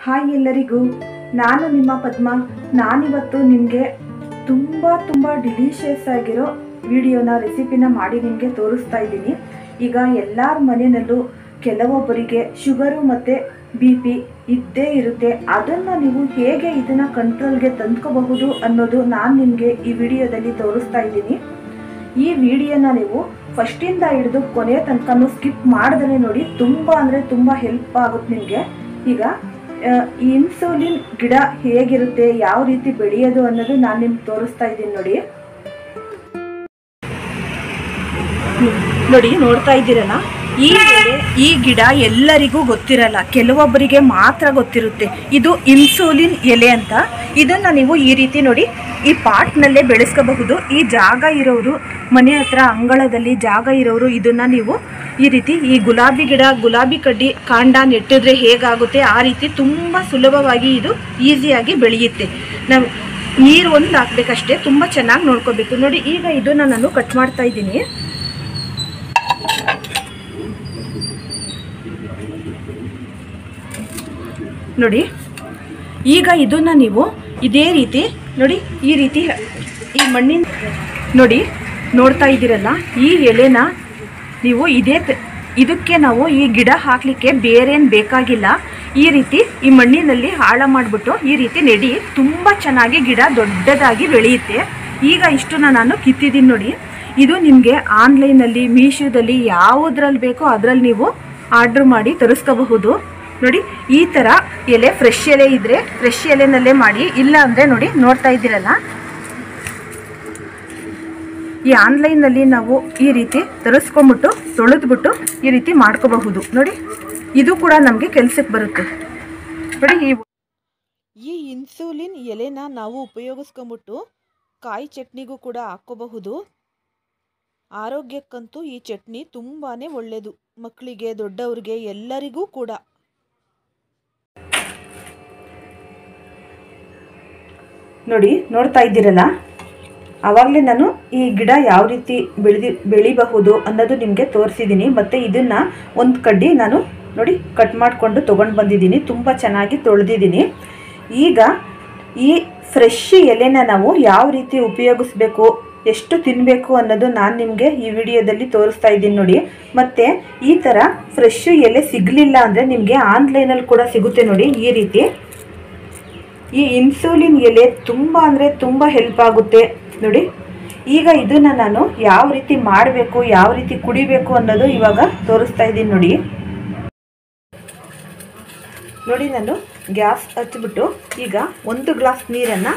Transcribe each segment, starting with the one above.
hi ಎಲ್ಲರಿಗೂ ನಾನು ನಿಮ್ಮ ಪದ್ಮ ನಾನಿವತ್ತು ನಿಮಗೆ ತುಂಬ ತುಂಬ ಡಿಲಿಷಿಯಸ್ ಆಗಿರೋ ವಿಡಿಯೋನ ರೆಸಿಪಿನ ಮಾಡಿ ನಿಮಗೆ ತೋರಿಸ್ತಾ ಇದ್ದೀನಿ ಈಗ ಎಲ್ಲರ ಮನೆಯಲ್ಲೂ ಕೆಲವೊಬ್ಬರಿಗೆ ಶುಗರು ಮತ್ತು ಬಿ ಪಿ ಇದ್ದೇ ಇರುತ್ತೆ ಅದನ್ನು ನೀವು ಹೇಗೆ ಇದನ್ನು ಕಂಟ್ರೋಲ್ಗೆ ತಂದ್ಕೋಬಹುದು ಅನ್ನೋದು ನಾನು ನಿಮಗೆ ಈ ವಿಡಿಯೋದಲ್ಲಿ ತೋರಿಸ್ತಾ ಇದ್ದೀನಿ ಈ ವಿಡಿಯೋನ ನೀವು ಫಸ್ಟಿಂದ ಹಿಡಿದು ಕೊನೆ ತನಕನೂ ಸ್ಕಿಪ್ ಮಾಡಿದ್ರೆ ನೋಡಿ ತುಂಬ ಅಂದರೆ ತುಂಬ ಹೆಲ್ಪ್ ಆಗುತ್ತೆ ನಿಮಗೆ ಈಗ ಇನ್ಸುಲಿನ್ ಗಿಡ ಹೇಗಿರುತ್ತೆ ಯಾವ ರೀತಿ ಬೆಳೆಯೋದು ಅನ್ನೋದು ನಾನು ನಿಮ್ಗೆ ತೋರಿಸ್ತಾ ಇದ್ದೀನಿ ನೋಡಿ ನೋಡಿ ನೋಡ್ತಾ ಇದ್ದೀರಲ್ಲ ಈ ಎಲೆ ಈ ಗಿಡ ಎಲ್ಲರಿಗೂ ಗೊತ್ತಿರಲ್ಲ ಕೆಲವೊಬ್ಬರಿಗೆ ಮಾತ್ರ ಗೊತ್ತಿರುತ್ತೆ ಇದು ಇನ್ಸುಲಿನ್ ಎಲೆ ಅಂತ ಇದನ್ನು ನೀವು ಈ ರೀತಿ ನೋಡಿ ಈ ಪಾಟ್ನಲ್ಲೇ ಬೆಳೆಸ್ಕೋಬಹುದು ಈ ಜಾಗ ಇರೋರು ಮನೆ ಹತ್ರ ಅಂಗಳದಲ್ಲಿ ಜಾಗ ಇರೋರು ಇದನ್ನು ನೀವು ಈ ರೀತಿ ಈ ಗುಲಾಬಿ ಗಿಡ ಗುಲಾಬಿ ಕಡ್ಡಿ ಕಾಂಡ ನೆಟ್ಟಿದ್ರೆ ಹೇಗಾಗುತ್ತೆ ಆ ರೀತಿ ತುಂಬ ಸುಲಭವಾಗಿ ಇದು ಈಸಿಯಾಗಿ ಬೆಳೆಯುತ್ತೆ ನಾವು ನೀರು ಒಂದು ಹಾಕ್ಬೇಕಷ್ಟೇ ತುಂಬ ಚೆನ್ನಾಗಿ ನೋಡ್ಕೋಬೇಕು ನೋಡಿ ಈಗ ಇದನ್ನು ನಾನು ಕಟ್ ಮಾಡ್ತಾ ಇದ್ದೀನಿ ನೋಡಿ ಈಗ ಇದನ್ನು ನೀವು ಇದೇ ರೀತಿ ನೋಡಿ ಈ ರೀತಿ ಈ ಮಣ್ಣಿನ ನೋಡಿ ನೋಡ್ತಾ ಇದ್ದೀರಲ್ಲ ಈ ಎಲೆನ ನೀವು ಇದೇ ತ- ಇದಕ್ಕೆ ನಾವು ಈ ಗಿಡ ಹಾಕಲಿಕ್ಕೆ ಬೇರೇನು ಬೇಕಾಗಿಲ್ಲ ಈ ರೀತಿ ಈ ಮಣ್ಣಿನಲ್ಲಿ ಆಳ ಮಾಡಿಬಿಟ್ಟು ಈ ರೀತಿ ನೆಡಿ ತುಂಬ ಚೆನ್ನಾಗಿ ಗಿಡ ದೊಡ್ಡದಾಗಿ ಬೆಳೆಯುತ್ತೆ ಈಗ ಇಷ್ಟನ್ನ ನಾನು ಕಿತ್ತಿದ್ದೀನಿ ನೋಡಿ ಇದು ನಿಮಗೆ ಆನ್ಲೈನಲ್ಲಿ ಮೀಶೋದಲ್ಲಿ ಯಾವುದ್ರಲ್ಲಿ ಬೇಕೋ ಅದರಲ್ಲಿ ನೀವು ಆರ್ಡ್ರ್ ಮಾಡಿ ತರಿಸ್ಕೋಬಹುದು ನೋಡಿ ಈ ಥರ ಎಲೆ ಫ್ರೆಶ್ ಎಲೆ ಇದ್ದರೆ ಫ್ರೆಶ್ ಎಲೆನಲ್ಲೇ ಮಾಡಿ ಇಲ್ಲ ಅಂದರೆ ನೋಡಿ ನೋಡ್ತಾ ಇದ್ದೀರಲ್ಲ ಈ ಆನ್ಲೈನಲ್ಲಿ ನಾವು ಈ ರೀತಿ ತರಿಸ್ಕೊಂಬಿಟ್ಟು ತೊಳೆದ್ಬಿಟ್ಟು ಈ ರೀತಿ ಮಾಡ್ಕೋಬಹುದು ನೋಡಿ ಇದು ಕೂಡ ನಮಗೆ ಕೆಲಸಕ್ಕೆ ಬರುತ್ತೆ ನೋಡಿ ಈ ಈ ಇನ್ಸುಲಿನ್ ಎಲೆನ ನಾವು ಉಪಯೋಗಿಸ್ಕೊಂಬಿಟ್ಟು ಕಾಯಿ ಚಟ್ನಿಗೂ ಕೂಡ ಹಾಕ್ಕೋಬಹುದು ಆರೋಗ್ಯಕ್ಕಂತೂ ಈ ಚಟ್ನಿ ತುಂಬಾ ಒಳ್ಳೆಯದು ಮಕ್ಕಳಿಗೆ ದೊಡ್ಡವ್ರಿಗೆ ಎಲ್ಲರಿಗೂ ಕೂಡ ನೋಡಿ ನೋಡ್ತಾ ಇದ್ದೀರಲ್ಲ ಆವಾಗಲೇ ನಾನು ಈ ಗಿಡ ಯಾವ ರೀತಿ ಬೆಳೆದಿ ಬೆಳಿಬಹುದು ಅನ್ನೋದು ನಿಮಗೆ ತೋರಿಸಿದ್ದೀನಿ ಮತ್ತು ಇದನ್ನು ಒಂದು ಕಡ್ಡಿ ನಾನು ನೋಡಿ ಕಟ್ ಮಾಡಿಕೊಂಡು ತೊಗೊಂಡು ಬಂದಿದ್ದೀನಿ ತುಂಬ ಚೆನ್ನಾಗಿ ತೊಳೆದಿದ್ದೀನಿ ಈಗ ಈ ಫ್ರೆಶ್ ಎಲೆನ ನಾವು ಯಾವ ರೀತಿ ಉಪಯೋಗಿಸ್ಬೇಕು ಎಷ್ಟು ತಿನ್ನಬೇಕು ಅನ್ನೋದು ನಾನು ನಿಮಗೆ ಈ ವಿಡಿಯೋದಲ್ಲಿ ತೋರಿಸ್ತಾ ಇದ್ದೀನಿ ನೋಡಿ ಮತ್ತು ಈ ಥರ ಫ್ರೆಶ್ ಎಲೆ ಸಿಗಲಿಲ್ಲ ಅಂದರೆ ನಿಮಗೆ ಆನ್ಲೈನಲ್ಲಿ ಕೂಡ ಸಿಗುತ್ತೆ ನೋಡಿ ಈ ರೀತಿ ಈ ಇನ್ಸುಲಿನ್ ಎಲೆ ತುಂಬ ಅಂದರೆ ತುಂಬ ಹೆಲ್ಪ್ ಆಗುತ್ತೆ ನೋಡಿ ಈಗ ಇದನ್ನು ನಾನು ಯಾವ ರೀತಿ ಮಾಡಬೇಕು ಯಾವ ರೀತಿ ಕುಡಿಬೇಕು ಅನ್ನೋದು ಇವಾಗ ತೋರಿಸ್ತಾ ಇದ್ದೀನಿ ನೋಡಿ ನೋಡಿ ನಾನು ಗ್ಯಾಸ್ ಹಚ್ಬಿಟ್ಟು ಈಗ ಒಂದು ಗ್ಲಾಸ್ ನೀರನ್ನು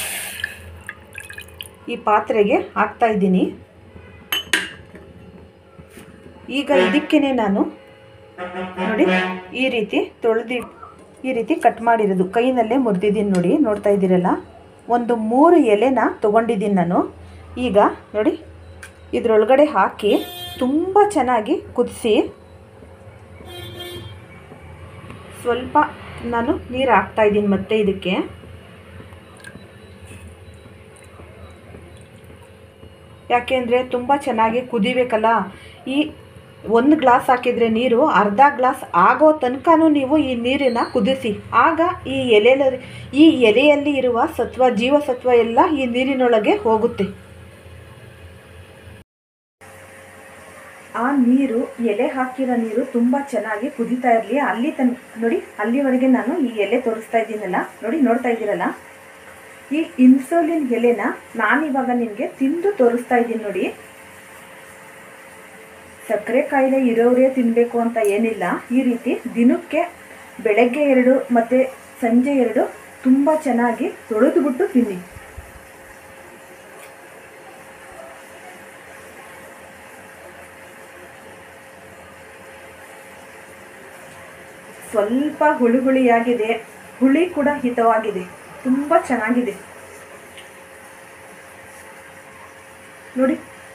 ಈ ಪಾತ್ರೆಗೆ ಹಾಕ್ತಾ ಇದ್ದೀನಿ ಈಗ ಇದಕ್ಕೇನೆ ನಾನು ನೋಡಿ ಈ ರೀತಿ ತೊಳೆದಿ ಈ ರೀತಿ ಕಟ್ ಮಾಡಿರೋದು ಕೈನಲ್ಲೇ ಮುರಿದಿದ್ದೀನಿ ನೋಡಿ ನೋಡ್ತಾ ಇದ್ದೀರಲ್ಲ ಒಂದು ಮೂರು ಎಲೆನ ತೊಗೊಂಡಿದ್ದೀನಿ ನಾನು ಈಗ ನೋಡಿ ಇದರೊಳಗಡೆ ಹಾಕಿ ತುಂಬ ಚೆನ್ನಾಗಿ ಕುದಿಸಿ ಸ್ವಲ್ಪ ನಾನು ನೀರು ಹಾಕ್ತಾ ಇದ್ದೀನಿ ಮತ್ತೆ ಇದಕ್ಕೆ ಯಾಕೆಂದರೆ ತುಂಬ ಚೆನ್ನಾಗಿ ಕುದಿಬೇಕಲ್ಲ ಈ ಒಂದು ಗ್ಲಾಸ್ ಹಾಕಿದರೆ ನೀರು ಅರ್ಧ ಗ್ಲಾಸ್ ಆಗೋ ತನಕನೂ ನೀವು ಈ ನೀರನ್ನು ಕುದಿಸಿ ಆಗ ಈ ಎಲೆ ಈ ಎಲೆಯಲ್ಲಿ ಇರುವ ಸತ್ವ ಜೀವಸತ್ವ ಎಲ್ಲ ಈ ನೀರಿನೊಳಗೆ ಹೋಗುತ್ತೆ ಆ ನೀರು ಎಲೆ ಹಾಕಿರೋ ನೀರು ತುಂಬ ಚೆನ್ನಾಗಿ ಕುದೀತಾ ಇರಲಿ ಅಲ್ಲಿ ತನ್ ನೋಡಿ ಅಲ್ಲಿವರೆಗೆ ನಾನು ಈ ಎಲೆ ತೋರಿಸ್ತಾ ಇದ್ದೀನಲ್ಲ ನೋಡಿ ನೋಡ್ತಾ ಇದ್ದೀರಲ್ಲ ಈ ಇನ್ಸುಲಿನ್ ಎಲೆನ ನಾನಿವಾಗ ನಿಮಗೆ ತಿಂದು ತೋರಿಸ್ತಾ ಇದ್ದೀನಿ ನೋಡಿ ಸಕ್ಕರೆ ಕಾಯಿಲೆ ಇರೋರೇ ತಿನ್ನಬೇಕು ಅಂತ ಏನಿಲ್ಲ ಈ ರೀತಿ ದಿನಕ್ಕೆ ಬೆಳಗ್ಗೆ ಎರಡು ಮತ್ತು ಸಂಜೆ ಎರಡು ತುಂಬ ಚೆನ್ನಾಗಿ ತೊಳೆದುಬಿಟ್ಟು ತಿನ್ನಿ ಸ್ವಲ್ಪ ಹುಳಿ ಹುಳಿಯಾಗಿದೆ ಹುಳಿ ಕೂಡ ಹಿತವಾಗಿದೆ ತುಂಬ ಚೆನ್ನಾಗಿದೆ ನೋಡಿ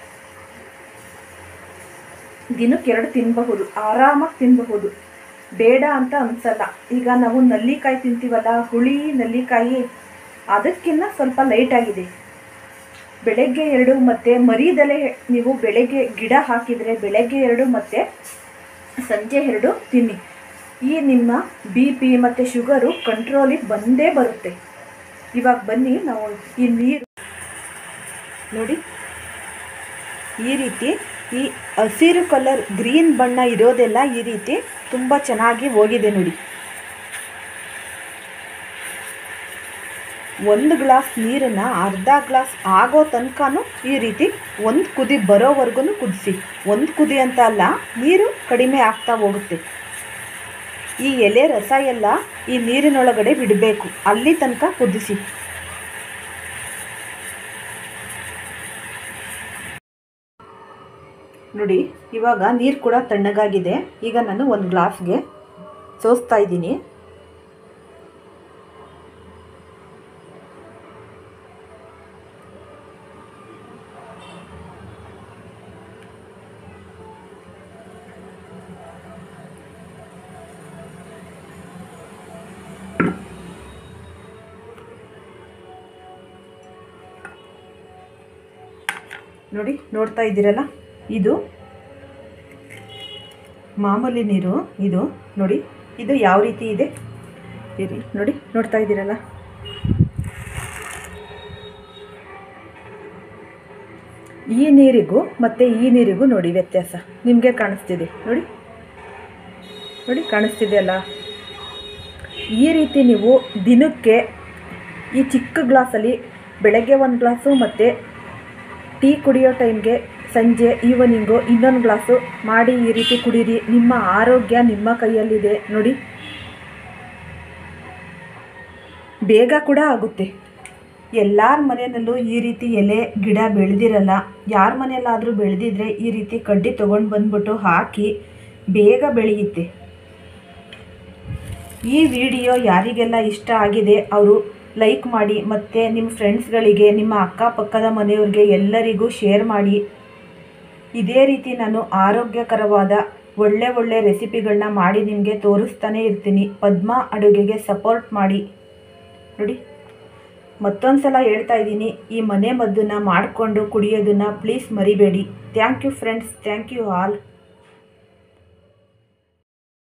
ದಿನಕ್ಕೆ ಎರಡು ತಿನ್ನಬಹುದು ಆರಾಮಾಗಿ ತಿನ್ನಬಹುದು ಬೇಡ ಅಂತ ಅನ್ಸಲ್ಲ ಈಗ ನಾವು ನಲ್ಲಿಕಾಯಿ ತಿಂತೀವಲ್ಲ ಹುಳಿ ನಲ್ಲಿಕಾಯಿ ಅದಕ್ಕಿಂತ ಸ್ವಲ್ಪ ಲೈಟ್ ಆಗಿದೆ ಬೆಳಗ್ಗೆ ಎರಡು ಮತ್ತು ಮರಿದಲೆ ನೀವು ಬೆಳಗ್ಗೆ ಗಿಡ ಹಾಕಿದರೆ ಬೆಳಗ್ಗೆ ಎರಡು ಮತ್ತು ಸಂಜೆ ಎರಡು ತಿನ್ನಿ ಈ ನಿಮ್ಮ ಬಿ ಪಿ ಮತ್ತು ಶುಗರು ಕಂಟ್ರೋಲಿಗೆ ಬಂದೇ ಬರುತ್ತೆ ಇವಾಗ ಬನ್ನಿ ನಾವು ಈ ನೀರು ನೋಡಿ ಈ ರೀತಿ ಈ ಹಸಿರು ಕಲರ್ ಗ್ರೀನ್ ಬಣ್ಣ ಇರೋದೆಲ್ಲ ಈ ರೀತಿ ತುಂಬ ಚೆನ್ನಾಗಿ ಹೋಗಿದೆ ನೋಡಿ ಒಂದು ಗ್ಲಾಸ್ ನೀರನ್ನು ಅರ್ಧ ಗ್ಲಾಸ್ ಆಗೋ ತನಕನೂ ಈ ರೀತಿ ಒಂದು ಕುದಿ ಬರೋವರೆಗೂ ಕುದಿಸಿ ಒಂದು ಕುದಿ ಅಂತ ಅಲ್ಲ ನೀರು ಕಡಿಮೆ ಆಗ್ತಾ ಹೋಗುತ್ತೆ ಈ ಎಲೆ ರಸ ಎಲ್ಲ ಈ ನೀರಿನೊಳಗಡೆ ಬಿಡಬೇಕು ಅಲ್ಲಿ ತನಕ ಕುದಿಸಿ ನೋಡಿ ಇವಾಗ ನೀರು ಕೂಡ ತಣ್ಣಗಾಗಿದೆ ಈಗ ನಾನು ಒಂದು ಗ್ಲಾಸ್ಗೆ ಸೋಸ್ತಾ ಇದ್ದೀನಿ ನೋಡಿ ನೋಡ್ತಾ ಇದ್ದೀರಲ್ಲ ಇದು ಮಾಮೂಲಿ ನೀರು ಇದು ನೋಡಿ ಇದು ಯಾವ ರೀತಿ ಇದೆ ಇರಿ ನೋಡಿ ನೋಡ್ತಾ ಇದ್ದೀರಲ್ಲ ಈ ನೀರಿಗೂ ಮತ್ತು ಈ ನೀರಿಗೂ ನೋಡಿ ವ್ಯತ್ಯಾಸ ನಿಮಗೆ ಕಾಣಿಸ್ತಿದೆ ನೋಡಿ ನೋಡಿ ಕಾಣಿಸ್ತಿದೆ ಅಲ್ಲ ಈ ರೀತಿ ನೀವು ದಿನಕ್ಕೆ ಈ ಚಿಕ್ಕ ಗ್ಲಾಸಲ್ಲಿ ಬೆಳಗ್ಗೆ ಒಂದು ಗ್ಲಾಸು ಮತ್ತು ಟೀ ಕುಡಿಯೋ ಟೈಮ್ಗೆ ಸಂಜೆ ಈವ್ನಿಂಗು ಇನ್ನೊಂದು ಗ್ಲಾಸು ಮಾಡಿ ಈ ರೀತಿ ಕುಡೀರಿ ನಿಮ್ಮ ಆರೋಗ್ಯ ನಿಮ್ಮ ಕೈಯಲ್ಲಿದೆ ನೋಡಿ ಬೇಗ ಕೂಡ ಆಗುತ್ತೆ ಎಲ್ಲರ ಮನೆಯಲ್ಲೂ ಈ ರೀತಿ ಎಲೆ ಗಿಡ ಬೆಳೆದಿರಲ್ಲ ಯಾರ ಮನೆಯಲ್ಲಾದರೂ ಬೆಳೆದಿದ್ರೆ ಈ ರೀತಿ ಕಡ್ಡಿ ತೊಗೊಂಡು ಬಂದ್ಬಿಟ್ಟು ಹಾಕಿ ಬೇಗ ಬೆಳೆಯುತ್ತೆ ಈ ವಿಡಿಯೋ ಯಾರಿಗೆಲ್ಲ ಇಷ್ಟ ಆಗಿದೆ ಅವರು ಲೈಕ್ ಮಾಡಿ ಮತ್ತು ನಿಮ್ಮ ಫ್ರೆಂಡ್ಸ್ಗಳಿಗೆ ನಿಮ್ಮ ಅಕ್ಕಪಕ್ಕದ ಮನೆಯವ್ರಿಗೆ ಎಲ್ಲರಿಗೂ ಶೇರ್ ಮಾಡಿ ಇದೇ ರೀತಿ ನಾನು ಆರೋಗ್ಯಕರವಾದ ಒಳ್ಳೆ ಒಳ್ಳೆ ರೆಸಿಪಿಗಳನ್ನ ಮಾಡಿ ನಿಮಗೆ ತೋರಿಸ್ತಾನೆ ಇರ್ತೀನಿ ಪದ್ಮ ಅಡುಗೆಗೆ ಸಪೋರ್ಟ್ ಮಾಡಿ ನೋಡಿ ಮತ್ತೊಂದು ಸಲ ಹೇಳ್ತಾ ಇದ್ದೀನಿ ಈ ಮನೆ ಮದ್ದನ್ನು ಮಾಡಿಕೊಂಡು ಕುಡಿಯೋದನ್ನು ಪ್ಲೀಸ್ ಮರಿಬೇಡಿ thank you friends thank you all